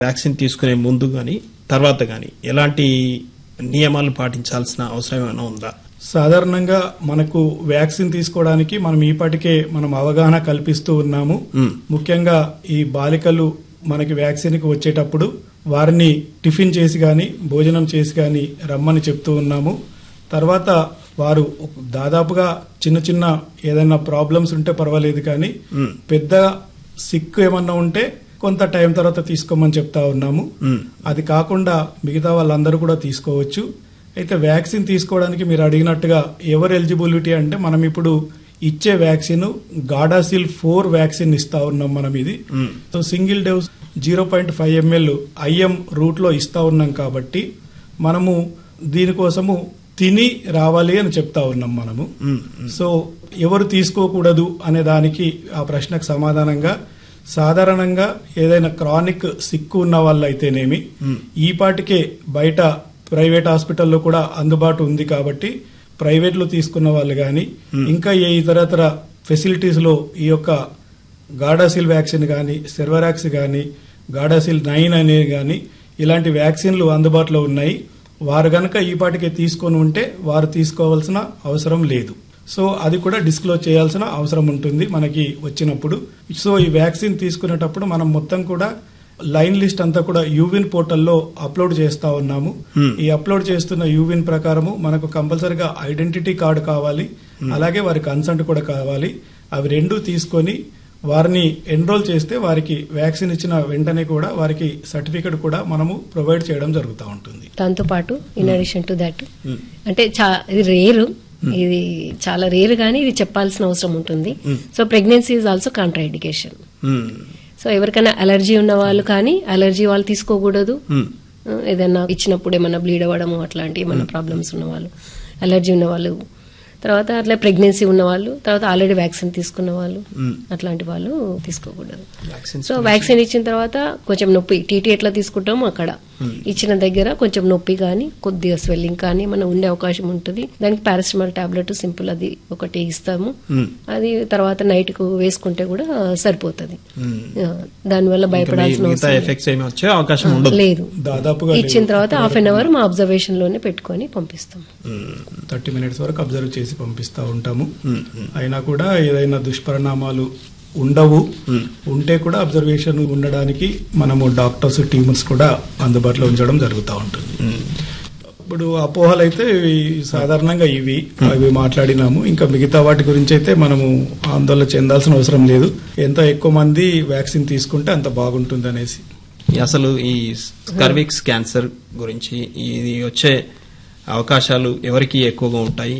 Vaccine తీసుకునే ముందు గాని తర్వాత గాని ఎలాంటి నియమాలు పాటించాల్సిన అవసరం ఏమైనా ఉందా సాధారణంగా మనకు వ్యాక్సిన్ తీసుకోవడానికి మనం ఈపాటికే మనం అవగాహన కల్పిస్తూ ఉన్నాము మ్. ముఖ్యంగా ఈ బాలికలు మనకి వ్యాక్సిన్ కి వచ్చేటప్పుడు వారిని టిఫిన్ చేసి గాని భోజనం చేసి గాని రమ్మని చెప్తూ ఉన్నాము తర్వాత వారు దాదాపుగా చిన్న చిన్న ఏదైనా ప్రాబ్లమ్స్ ఉంటే పర్వాలేదు కానీ మ్. పెద్ద సిక్ ఏమన్నా ఉంటే కొంత టైం తర్వాత తీసుకోమని చెప్తా ఉన్నాము మ్. అది కాకుండా మిగతా వాళ్ళందరూ కూడా తీసుకోవచ్చు అయితే వ్యాక్సిన్ తీసుకోవడానికి మీరు అడిగినట్టుగా ఎవరు ఎలిజిబిలిటీ అంటే మనం ఇప్పుడు ఇచ్చే వ్యాక్సిన్ గాడాసిల్ ఫోర్ వ్యాక్సిన్ ఇస్తా ఉన్నాం మనం ఇది మ్. So single dose zero point five ML IM route లో ఇస్తా ఉన్నాం కాబట్టి మనము దీనికోసము తిని రావాలి అని చెప్తా ఉన్నాం మనము మ్. సో ఎవరు తీసుకోకూడదు అనే దానికి ఆ ప్రశ్నకు సమాధానంగా సాధారణంగా ఏదైనా క్రానిక్ సిక్కు ఉన్న వాళ్ళైతేనేమి మ్. ఈ పాటికే బయట ప్రైవేట్ హాస్పిటల్లో కూడా అందుబాటు ఉంది కాబట్టి ప్రైవేట్ లో తీసుకున్న వాళ్ళు గాని ఇంకా ఏ ఇతరతర ఫెసిలిటీస్ లో ఈ యొక్క గాడాసిల్ వ్యాక్సిన్ గాని సెర్వరాక్స్ గాని గాడాసిల్ నైన్ అనేది గాని ఇలాంటి వ్యాక్సిన్లు అందుబాటులో ఉన్నాయి వారు గనక ఈ పాటికే తీసుకొని ఉంటే వారు తీసుకోవాల్సిన అవసరం లేదు సో అది కూడా డిస్క్లోజ్ చేయాల్సిన అవసరం ఉంటుంది మనకి వచ్చినప్పుడు సో ఈ వ్యాక్సిన్ తీసుకునేటప్పుడు మనం మొత్తం కూడా లైన్ లిస్ట్ అంతా కూడా యూవిన్ పోర్టల్లో అప్లోడ్ చేస్తా ఉన్నాము Hmm. ఈ అప్లోడ్ చేస్తున్న యూవిన్ ప్రకారము మనకు కంపల్సరిగా ఐడెంటిటీ కార్డు కావాలి అలాగే వారి కన్సెంట్ కూడా కావాలి అవి రెండు తీసుకొని వారిని ఎన్రోల్ చేస్తే వారికి వ్యాక్సిన్ ఇచ్చిన వెంటనే కూడా వారికి సర్టిఫికెట్ కూడా మనము ప్రొవైడ్ చేయడం జరుగుతూ ఉంటుంది దాంతో పాటు in addition to that Hmm. అంటే చా- ఇది రేరు ఇది చాలా రేరు కానీ ఇది చెప్పాల్సిన అవసరం ఉంటుంది Hmm. So pregnancy is also contraindication మ్. సో ఎవరికైనా అలర్జీ ఉన్న వాళ్ళు కానీ అలర్జీ వాళ్ళు తీసుకోకూడదు మ్. ఆ, ఏదైనా ఇచ్చినప్పుడు ఏమైనా బ్లీడ్ అవ్వడము అట్లాంటి ఏమైనా ప్రాబ్లమ్స్ ఉన్న వాళ్ళు అలర్జీ ఉన్న వాళ్ళు తర్వాత అట్లా ప్రెగ్నెన్సీ ఉన్న వాళ్ళు తర్వాత ఆల్రెడీ వ్యాక్సిన్ తీసుకున్న వాళ్ళు మ్. అట్లాంటి వాళ్ళు తీసుకోకూడదు వ్యాక్సిన్స్ సో వ్యాక్సిన్ ఇచ్చిన తర్వాత కొంచెం నొప్పి టీటీ ఎట్లా తీసుకుంటామో అక్కడ ఇచ్చిన దగ్గర కొంచెం నొప్పి కానీ కొద్దిగా స్వెల్లింగ్ కానీ మనం ఉండే అవకాశం ఉంటుంది దానికి పారాసిటమాల్ టాబ్లెట్ సింపుల్ అది ఒకటి ఇస్తాము మ్. అది తర్వాత నైట్ కు వేసుకుంటే కూడా సరిపోతుంది మ్. ఆ, దానివల్ల ఇంకా భయపడాల్సిన మిగతా అవసరం ఎఫెక్ట్స్ ఏమి వచ్చే అవకాశం లేదు. ఉండదు లేదు దాదాపుగా ఇచ్చిన తర్వాత హాఫ్ అన్ అవర్ మా అబ్జర్వేషన్ లోనే పెట్టుకొని పంపిస్తాం థర్టీ మినిట్స్ వరకు అబ్జర్వ్ చేసి పంపిస్తా ఉంటాము మ్. మ్. అయినా కూడా ఏదైనా దుష్పరిణామాలు ఉండవు మ్. ఉంటే కూడా అబ్జర్వేషన్ ఉండడానికి మనము డాక్టర్స్ టీమ్స్ కూడా అందుబాటులో ఉంచడం జరుగుతూ ఉంటుంది మ్. ఇప్పుడు అపోహలు అయితే ఇవి సాధారణంగా ఇవి అవి మాట్లాడినాము ఇంకా మిగతా వాటి గురించి అయితే మనము ఆందోళన చెందాల్సిన అవసరం లేదు ఎంత ఎక్కువ మంది వ్యాక్సిన్ తీసుకుంటే అంత బాగుంటుంది అనేసి అసలు ఈ స్కర్విక్స్ క్యాన్సర్ గురించి ఇది వచ్చే అవకాశాలు ఎవరికి ఎక్కువగా ఉంటాయి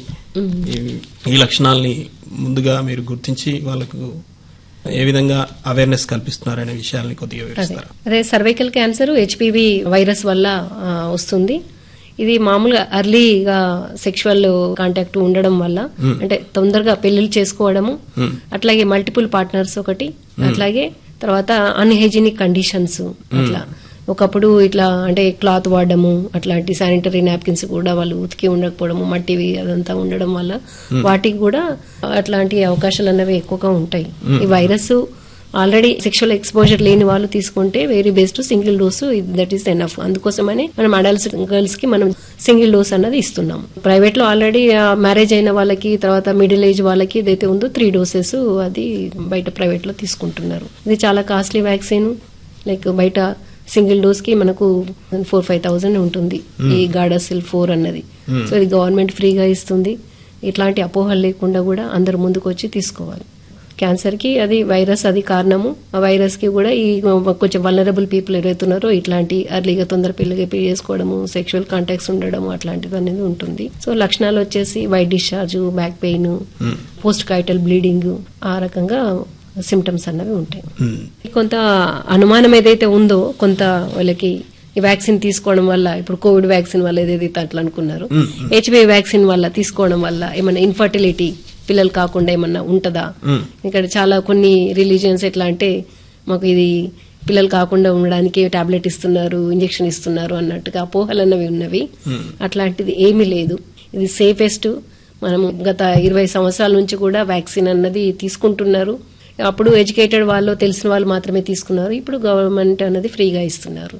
ఈ- ఈ లక్షణాలని ముందుగా మీరు గుర్తించి వాళ్ళకు ఏ విధంగా అవేర్నెస్ కల్పిస్తున్నారనే విషయాల్ని కొద్దిగా అదే వివరిస్తారా అదే సర్వైకల్ క్యాన్సర్ హెచ్పివి వైరస్ వల్ల ఆ, వస్తుంది ఇది మామూలుగా అర్లీగా సెక్షువల్ కాంటాక్ట్ ఉండడం వల్ల అంటే తొందరగా పెళ్లిళ్ళు చేసుకోవడము Hmm. అట్లాగే మల్టిపుల్ పార్ట్నర్స్ ఒకటి అట్లాగే తర్వాత అన్హైజీనిక్ కండిషన్స్ అట్లా ఒకప్పుడు ఇట్లా అంటే క్లాత్ వాడడము అట్లాంటి శానిటరీ నాప్కిన్స్ కూడా వాళ్ళు ఉతికి ఉండకపోవడము మట్టివి అదంతా ఉండడం వల్ల వాటికి కూడా అట్లాంటి అవకాశాలు అనేవి ఎక్కువగా ఉంటాయి ఈ వైరస్ ఆల్రెడీ సెక్షువల్ ఎక్స్పోజర్ లేని వాళ్ళు తీసుకుంటే very best single dose that is enough అందుకోసమని మనం అడల్ట్స్ గర్ల్స్ కి మనం సింగిల్ డోస్ అన్నది ఇస్తున్నాం ప్రైవేట్ లో ఆల్రెడీ మ్యారేజ్ అయిన వాళ్ళకి తర్వాత మిడిల్ ఏజ్ వాళ్ళకి ఏదైతే ఉందో త్రీ డోసెస్ అది బయట ప్రైవేట్ లో తీసుకుంటున్నారు ఇది చాలా కాస్ట్లీ వ్యాక్సిన్ లైక్ బయట సింగిల్ డోస్ కి మనకు ఫోర్ ఫైవ్ థౌసండ్ ఉంటుంది ఈ గాడాసిల్ ఫోర్ అన్నది సో ఇది గవర్నమెంట్ ఫ్రీగా ఇస్తుంది ఇట్లాంటి అపోహలు లేకుండా కూడా అందరు ముందుకు వచ్చి తీసుకోవాలి క్యాన్సర్ కి అది వైరస్ అది కారణము ఆ వైరస్ కి కూడా ఈ కొంచెం వలనరబుల్ పీపుల్ ఎవరైతున్నారో ఇట్లాంటి అర్లీగా తొందర పిల్లగా పెళ్లి చేసుకోవడము సెక్షువల్ కాంటాక్ట్స్ ఉండడం అట్లాంటిది అనేది ఉంటుంది సో లక్షణాలు వచ్చేసి white discharge back pain postcoital bleeding ఆ రకంగా సిమ్టమ్స్ అన్నవి ఉంటాయి మ్. కొంత అనుమానం ఏదైతే ఉందో కొంత వాళ్ళకి ఈ వ్యాక్సిన్ తీసుకోవడం వల్ల ఇప్పుడు కోవిడ్ వ్యాక్సిన్ వల్ల ఏదైతే అట్లా అనుకున్నారు హెచ్బి వ్యాక్సిన్ వల్ల తీసుకోవడం వల్ల ఏమైనా ఇన్ఫర్టిలిటీ పిల్లలు కాకుండా ఏమన్నా ఉంటదా మ్. ఇక్కడ చాలా కొన్ని రిలీజియన్స్ ఎట్లా అంటే మాకు ఇది పిల్లలు కాకుండా ఉండడానికి టాబ్లెట్ ఇస్తున్నారు ఇంజెక్షన్ ఇస్తున్నారు అన్నట్టుగా అపోహలు అన్నవి ఉన్నవి అట్లాంటిది ఏమీ లేదు ఇది సేఫెస్ట్ మనం గత ఇరవై సంవత్సరాల నుంచి కూడా వ్యాక్సిన్ అన్నది తీసుకుంటున్నారు అప్పుడు ఎడ్యుకేటెడ్ వాళ్ళు తెలిసిన వాళ్ళు మాత్రమే తీసుకున్నారు ఇప్పుడు గవర్నమెంట్ అనేది ఫ్రీగా ఇస్తున్నారు